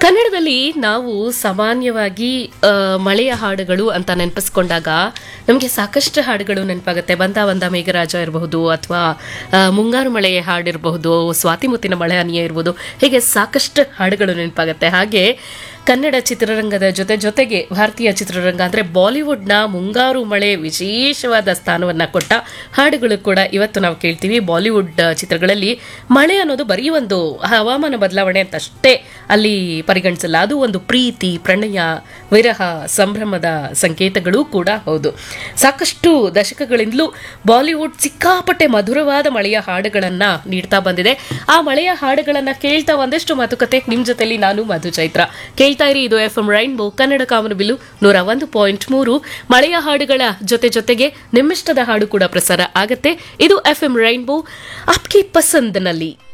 ಕನ್ನಡದಲ್ಲಿ ನಾವು ಸಾಮಾನ್ಯವಾಗಿ ಆ, ಮಳೆಯ ಹಾಡುಗಳು ಅಂತ ನೆನಪಿಸ್ಕೊಂಡಾಗ ನಮಗೆ ಸಾಕಷ್ಟು ಹಾಡುಗಳು ನೆನಪಾಗುತ್ತೆ ಬಂದ ಬಂದ ಮೇಘರಾಜ ಇರಬಹುದು ಅಥವಾ ಮುಂಗಾರು ಮಳೆಯ ಹಾಡಿರಬಹುದು ಸ್ವಾತಿ ಮುತ್ತಿನ ಮಳೆ ಹನಿಯ ಇರ್ಬೋದು ಹೀಗೆ ಸಾಕಷ್ಟು ಹಾಡುಗಳು ನೆನಪಾಗುತ್ತೆ ಹಾಗೆ ಕನ್ನಡ ಚಿತ್ರರಂಗದ ಜೊತೆ ಜೊತೆಗೆ ಭಾರತೀಯ ಚಿತ್ರರಂಗ ಅಂದರೆ ಬಾಲಿವುಡ್ನ ಮುಂಗಾರು ಮಳೆ ವಿಶೇಷವಾದ ಸ್ಥಾನವನ್ನು ಕೊಟ್ಟ ಹಾಡುಗಳು ಕೂಡ ಇವತ್ತು ನಾವು ಕೇಳ್ತೀವಿ ಬಾಲಿವುಡ್ ಚಿತ್ರಗಳಲ್ಲಿ ಮಳೆ ಅನ್ನೋದು ಬರೀ ಒಂದು ಹವಾಮಾನ ಬದಲಾವಣೆ ಅಂತ ಅಷ್ಟೇ ಅಲ್ಲಿ ಪರಿಗಣಿಸಲ್ಲ ಅದು ಒಂದು ಪ್ರೀತಿ ಪ್ರಣಯ ವಿರಹ ಸಂಭ್ರಮದ ಸಂಕೇತಗಳೂ ಕೂಡ ಹೌದು ಸಾಕಷ್ಟು ದಶಕಗಳಿಂದಲೂ ಬಾಲಿವುಡ್ ಸಿಕ್ಕಾಪಟ್ಟೆ ಮಧುರವಾದ ಮಳೆಯ ಹಾಡುಗಳನ್ನ ನೀಡ್ತಾ ಬಂದಿದೆ ಆ ಮಳೆಯ ಹಾಡುಗಳನ್ನ ಕೇಳ್ತಾ ಒಂದಷ್ಟು ಮಾತುಕತೆ ನಿಮ್ ಜೊತೆಲಿ ನಾನು ಮಧು ಚೈತ್ರ ಕೇಳ್ತಾ ಇರಿ ಇದು ಎಫ್ ಎಂ ರೈನ್ಬೋ ಕನ್ನಡ ಕಾಮನಬಿಲ್ಲು ನೂರ ಒಂದು ಪಾಯಿಂಟ್ ಮೂರು ಮಳೆಯ ಹಾಡುಗಳ ಜೊತೆ ಜೊತೆಗೆ ನಿಮ್ಮಿಷ್ಟದ ಹಾಡು ಕೂಡ ಪ್ರಸಾರ ಆಗತ್ತೆ ಇದು ಎಫ್ ಎಂ ರೈನ್ಬೋ ಅಪ್ಕಿ ಪಸಂದ್ನಲ್ಲಿ